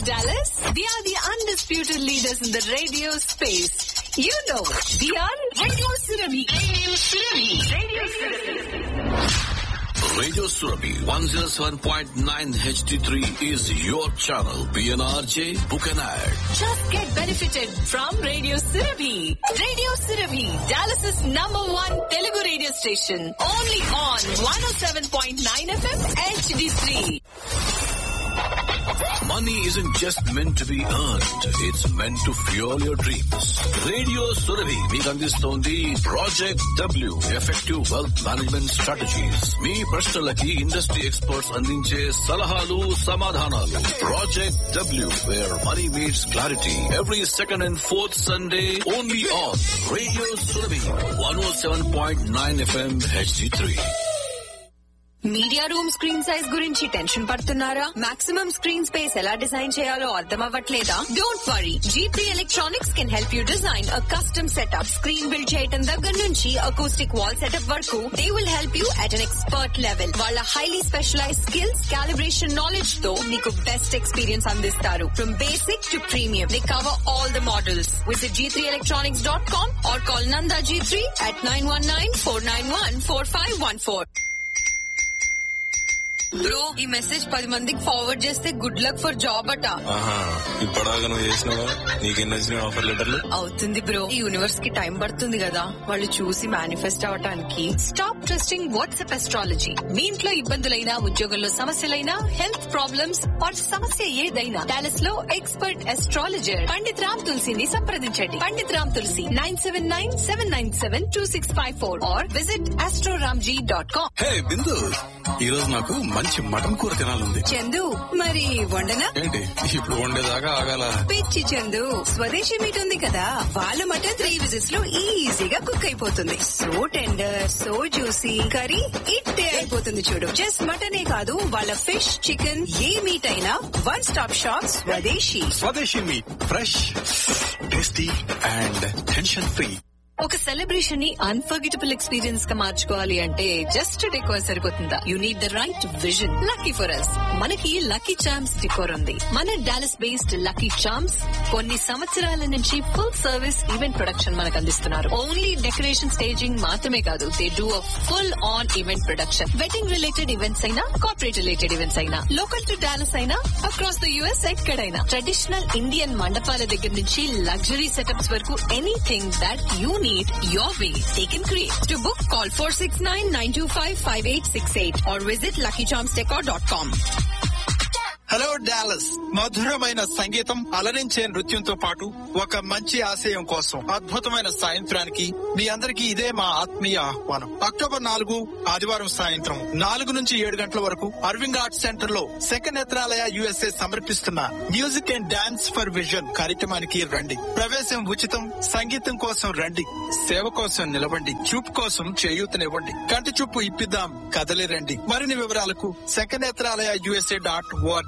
Dallas? We are the undisputed leaders in the radio space. You know, we are Radio Surabhi. Radio Surabhi. Radio Surabhi. Radio Surabhi 107.9 HD3 is your channel. PNRJ, book an ad. Just get benefited from Radio Surabhi. Radio Surabhi, Dallas's number one Telugu radio station. Only on 107.9 FM HD3. Money isn't just meant to be earned. It's meant to fuel your dreams. Radio Surabhi మీకు అందిస్తోంది project W effective wealth management strategies మీ ప్రశ్నలకి industry experts అందించే సలహాలు సమాధానాలు project W where money meets clarity every second and fourth Sunday only on radio Surabhi one O seven point nine FM HD three media room screen size గురించి tension పడుతున్నారా maximum screen space ఎలా design చేయాలో అర్థం అవ్వట్లేదా don't worry GP electronics can help you design a custom setup screen build చేయడం దగ్గర నుంచి acoustic wall setup వరకు they will help you at an expert level వాళ్ళ highly specialize skills calibration knowledge తో మీకు బెస్ట్ ఎక్స్పీరియన్స్ అందిస్తారు from basic to premium they cover all the models visit G three electronics dot com or call Nanda G three at nine one nine four nine one four five one four bro ఈ message పది మందికి forward చేస్తే good luck for job అట ఆహా ఇప్పటిదాకా నువ్వు చేసినావా నీకెన్ని వచ్చినాయి ఆఫర్ లెటర్లు అవుతుంది బ్రో ఈ యూనివర్స్ కి టైం పడుతుంది కదా వాళ్ళు చూసి మేనిఫెస్ట్ అవటానికి స్టాప్ ట్రస్టింగ్ వాట్సాప్ ఎస్ట్రాలజీ మీ ఇంట్లో ఇబ్బందులైనా ఉద్యోగంలో సమస్యలైనా హెల్త్ ప్రాబ్లమ్స్ ఆర్ సమస్య ఏదైనా డాలస్ లో ఎక్స్పర్ట్ ఎస్ట్రాలజర్ పండిత్ రామ్ తులసిని సంప్రదించండి Pandit Ram Tulsi nine seven nine seven nine seven two six five four or visit astroramji dot com hey Bindu ఈ రోజు నాకు మంచి మటన్ కూర తినాలంది చందు మరి వండనా ఏంటి ఇప్పుడు వండేదాకా ఆగాల పిచ్చి చందు స్వదేశీ మీట్ ఉంది కదా వాళ్ళ మటన్ త్రీ విజిట్స్ లో ఈజీగా కుక్ అయిపోతుంది so tender so juicy curry ఇట్టే అయిపోతుంది చూడు జస్ట్ మటనే కాదు వాళ్ళ ఫిష్ చికెన్ ఏ మీట్ అయినా one stop shop Swadeshi Swadeshi meat fresh tasty and tension free ఒక సెలబ్రేషన్ ని అన్ఫర్గెటబుల్ ఎక్స్పీరియన్స్ గా మార్చుకోవాలి అంటే జస్ట్ డెకోర్ సరిపోతుందా you need the right vision lucky for us మనకి లక్కీ చామ్స్ డెకోర్ ఉంది మన డాలస్ బేస్డ్ లక్కీ చామ్స్ కొన్ని సంవత్సరాల నుంచి ఫుల్ సర్వీస్ ఈవెంట్ ప్రొడక్షన్ మనకు అందిస్తున్నారు ఓన్లీ డెకరేషన్ స్టేజింగ్ మాత్రమే కాదు they do a full on event production wedding related events అయినా కార్పొరేట్ రిలేటెడ్ ఈవెంట్స్ అయినా లోకల్ టు డాలస్ అయినా అక్రాస్ ద యుఎస్ ఎక్కడైనా ట్రెడిషనల్ ఇండియన్ మండపాల దగ్గర నుంచి లగ్జరీ సెటప్స్ వరకు anything that you need your way. They can create. To book, call 469-925-5868 or visit luckycharmsdecor.com. Hello Dallas మధురమైన సంగీతం అలరించే నృత్యంతో పాటు ఒక మంచి ఆశయం కోసం అద్భుతమైన సాయంత్రానికి మీ అందరికీ ఇదే మా ఆత్మీయ ఆహ్వానం అక్టోబర్ నాలుగు ఆదివారం సాయంత్రం నాలుగు నుంచి ఏడు గంటల వరకు అరవింద్ ఆర్ట్స్ సెంటర్ లో సెకండ్ నేత్రాలయ యుఎస్ఏ సమర్పిస్తున్న music and dance for vision కార్యక్రమానికి రండి ప్రవేశం ఉచితం సంగీతం కోసం రండి సేవ కోసం నిలవండి చూపు కోసం చేయూతనివ్వండి కంటి చూపు ఇప్పిద్దాం కదలి రండి మరిన్ని వివరాలకు సెకండ్ Nethralaya USA dot ORG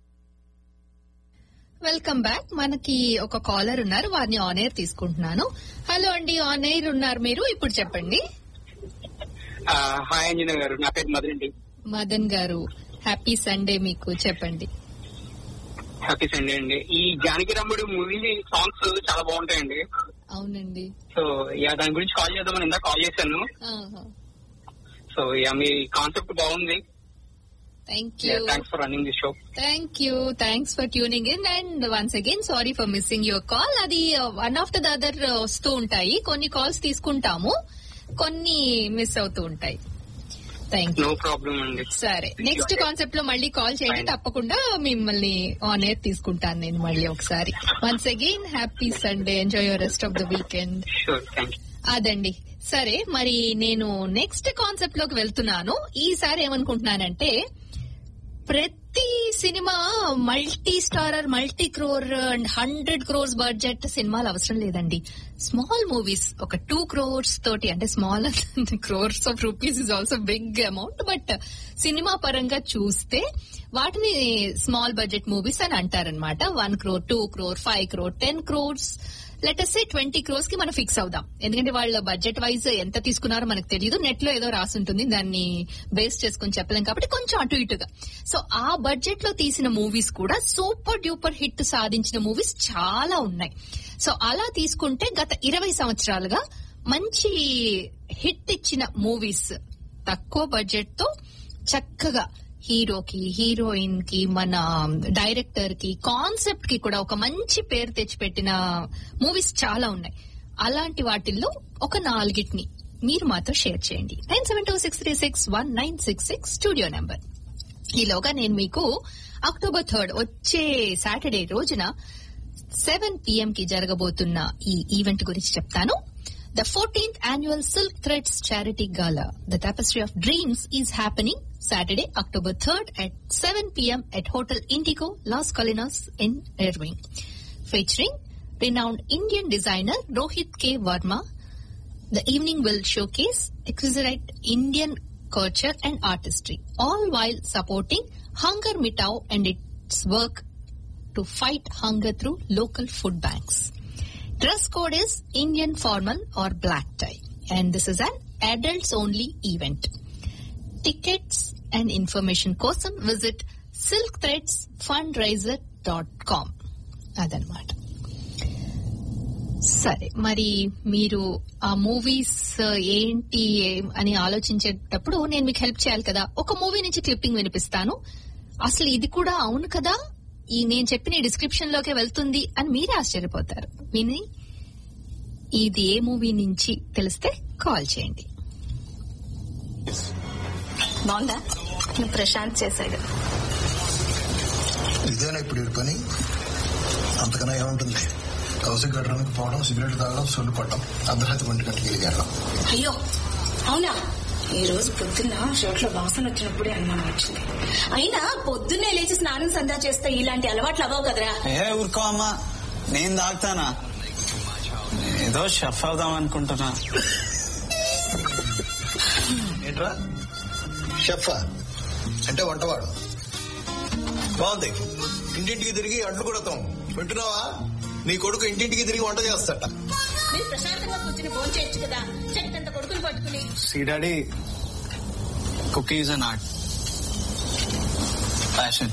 welcome back మనకి ఒక కాలర్ ఉన్నారు వారిని ఆన్ ఎయిర్ తీసుకుంటున్నాను హలో అండి ఆన్ ఎయిర్ ఉన్నారు మీరు ఇప్పుడు చెప్పండి ఆ, హాయ్ అంజనా గారు నా పేరు మదన్ అండి మదన్ గారు హ్యాపీ సండే మీకు చెప్పండి హ్యాపీ సండే అండి ఈ జానకి రాముడు మూవీ సాంగ్స్ చాలా బాగుంటాయండి అవునండి సో యా దాని గురించి కాల్ చేద్దామని ఇందాక కాల్ చేశాను సో యా మీ కాన్సెప్ట్ బాగుంది thank you thanks for running the show thank you thanks for tuning in and once again sorry for missing your call అది వన్ ఆఫ్ ద అదర్ వస్తూ ఉంటాయి కొన్ని కాల్స్ తీసుకుంటాము కొన్ని మిస్ అవుతూ ఉంటాయి థ్యాంక్ యూ నో ప్రాబ్లం అండి సరే నెక్స్ట్ కాన్సెప్ట్ లో మళ్ళీ కాల్ చేయండి Fine. తప్పకుండా మిమ్మల్ని ఆన్ ఎయిర్ తీసుకుంటాను నేను మళ్ళీ ఒకసారి once again happy Sunday enjoy your rest of the weekend sure thank you అదండి సరే మరి నేను నెక్స్ట్ కాన్సెప్ట్ లోకి వెళ్తున్నాను ఈసారి ఏమనుకుంటున్నానంటే ప్రతి cinema multi starrer multi crore and hundred crores budget సినిమాలు అవసరం లేదండి స్మాల్ మూవీస్ ఒక టూ క్రోర్స్ తోటి అంటే small crores of rupees is also big amount but cinema పరంగా చూస్తే వాటిని స్మాల్ బడ్జెట్ మూవీస్ అని అంటారనమాట one crore two crore five crore ten crores let's say twenty crores కి మనం ఫిక్స్ అవుదాం ఎందుకంటే వాళ్ళ బడ్జెట్ వైజ్ ఎంత తీసుకున్నారో మనకు తెలియదు నెట్ లో ఏదో రాసి ఉంటుంది దాన్ని బేస్ చేసుకుని చెప్పలేం కాబట్టి కొంచెం అటు ఇటుగా సో ఆ బడ్జెట్ లో తీసిన మూవీస్ కూడా సూపర్ డ్యూపర్ హిట్ సాధించిన మూవీస్ చాలా ఉన్నాయి సో అలా తీసుకుంటే గత ఇరవై సంవత్సరాలుగా మంచి హిట్ ఇచ్చిన మూవీస్ తక్కువ బడ్జెట్ తో చక్కగా హీరోకి హీరోయిన్ కి మన డైరెక్టర్ కి కాన్సెప్ట్ కి కూడా ఒక మంచి పేరు తెచ్చిపెట్టిన మూవీస్ చాలా ఉన్నాయి అలాంటి వాటిల్లో ఒక నాలుగిటిని మీరు మాతో షేర్ చేయండి nine seven two six three six one nine six six studio number ఈలోగా నేను మీకు అక్టోబర్ థర్డ్ వచ్చే సాటర్డే రోజున సెవెన్ పిఎం కి జరగబోతున్న ఈ ఈవెంట్ గురించి చెప్తాను the fourteenth annual silk threads charity gala the tapestry of dreams is happening Saturday October third at seven PM at hotel Indigo Las Colinas in Irving featuring renowned Indian designer Rohit K. Verma. The evening will showcase exquisite Indian culture and artistry, all while supporting Hunger Mitau and its work to fight hunger through local food banks. Dress code is Indian formal or black tie, and this is an adults only event. Tickets and information కోసం visit silkthreadsfundraiser.com. అదనమాట సరే మరి మీరు ఆ movies ఏంటి ఏం అని ఆలోచించేటప్పుడు నేను మీకు హెల్ప్ చేయాలి కదా ఒక మూవీ నుంచి క్లిప్పింగ్ వినిపిస్తాను అసలు ఇది కూడా అవును కదా ఈ నేను చెప్పిన డిస్క్రిప్షన్ లోకే వెళ్తుంది అని మీరే ఆశ్చర్యపోతారు విని ఇది ఏ మూవీ నుంచి తెలిస్తే కాల్ చేయండి బాగుందా నువ్వు ప్రశాంత్ చేశాడు ఇదేనా ఇప్పుడు ఈ పని అంతకన్నా ఏముంటుంది హౌస్ కట్టడానికి పోవడం సిగరెట్ తాగడం సొల్లు పట్టడం అర్ధరాత్రి ఒంటి గంటకి వెళ్ళగలం అయ్యో అవునా ఈ రోజు పొద్దున్న షర్ట్లో వాసన వచ్చినప్పుడే అనుమానం వచ్చింది అయినా పొద్దున్నే లేచి స్నానం సందా చేస్తే ఇలాంటి అలవాట్లు అవ్వవు కదరా ఏ ఊరుకో అమ్మా నేను తాగుతానా ఏదో షెఫ్ అవుదాం అనుకుంటున్నా ఏంట్రా షెఫ్ అంటే వంటవాడు బాగుంది ఇంటింటికి తిరిగి అంట్లు కూడా తోము వింటున్నావా నీ కొడుకు ఇంటింటికి తిరిగి వంట చేస్తాట మీరు ప్రశాంతంగా కూర్చుని ఫోన్ చేయొచ్చు కదా చెట్టంత కొడుకుని పట్టుకుని see daddy cookies and art passion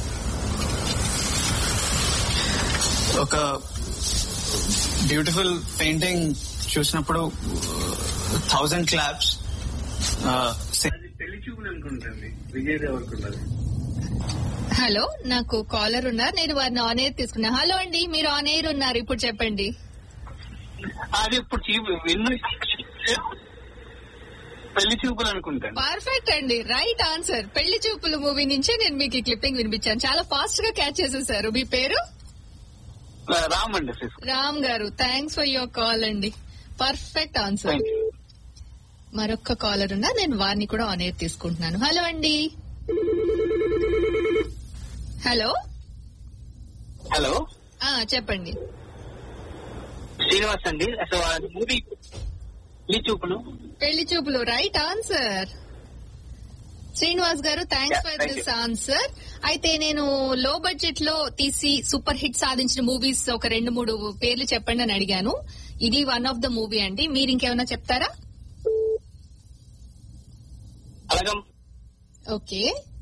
ఒక బ్యూటిఫుల్ పెయింటింగ్ చూసినప్పుడు థౌజండ్ క్లాప్స్ పెళ్లి చూపులు అనుకుంటుంది విజయ్ దేవరకున్నది హలో నాకు కాలర్ ఉన్నారు నేను వారిని ఆన్ ఎయిర్ తీసుకున్నా హలో అండి మీరు ఆన్ ఎయిర్ ఉన్నారు ఇప్పుడు చెప్పండి అది ఇప్పుడు చీపు విన్ను పెళ్లి చూపులు అనుకుంటాను పర్ఫెక్ట్ అండి రైట్ ఆన్సర్ పెళ్లి చూపులు మూవీ నుంచే నేను మీకు ఈ క్లిప్పింగ్ వినిపించాను చాలా ఫాస్ట్ గా క్యాచ్ చేసేసారు మీ పేరు రామండి సిస్ Ram garu thanks for your call అండి పర్ఫెక్ట్ ఆన్సర్ థ్యాంక్ యూ మరొక్క కాలర్ ఉన్నా నేను వారిని కూడా ఆన్ ఎయిర్ తీసుకుంటున్నాను హలో అండి హలో హలో ఆ చెప్పండి శ్రీనివాస్ అండి అసలు ఆ మూవీ పెళ్లి చూపులు పెళ్లి చూపులు right answer Srinivas garu thanks Yeah, for thank this you. Answer అయితే నేను లో బడ్జెట్ లో తీసి సూపర్ హిట్ సాధించిన మూవీస్ ఒక రెండు మూడు పేర్లు చెప్పండి అని అడిగాను ఇది వన్ ఆఫ్ ద మూవీ అండి మీరు ఇంకేమైనా చెప్తారా అలగం ఓకే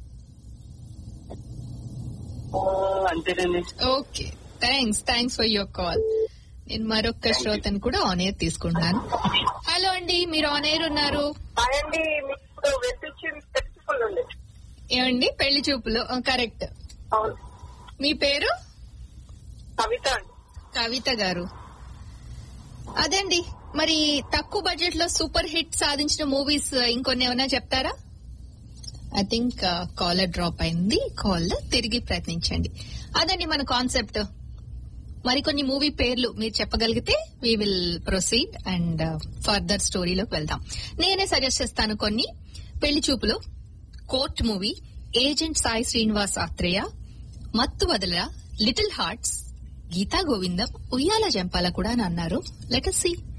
అంతేనండి okay thanks thanks for your call నేను మరొక శ్రోతను కూడా ఆన్ ఎయిర్ తీసుకుంటున్నాను హలో అండి మీరు ఆన్ ఎయిర్ ఉన్నారు అదండి మీకు వెతిచ్చింది తెచ్చుకోండి ఏమండి పెళ్లి చూపులు కరెక్ట్ అవును మీ పేరు కవిత అండి కవిత గారు అదండి మరి తక్కువ బడ్జెట్ లో సూపర్ హిట్ సాధించిన మూవీస్ ఇంకొన్ని ఏమైనా చెప్తారా ఐ థింక్ కాలర్ డ్రాప్ అయింది కాల్ తిరిగి ప్రయత్నించండి అదండి మన కాన్సెప్ట్ మరికొన్ని మూవీ పేర్లు మీరు చెప్పగలిగితే we will proceed and further స్టోరీలోకి వెళ్దాం నేనే సజెస్ట్ చేస్తాను కొన్ని Pelli Choopulu Court movie agent Sai Srinivasa Athreya Mathu Vadala little hearts Gita గోవిందం ఉయ్యాల జంపాల కూడా అని అన్నారు లెట్ సి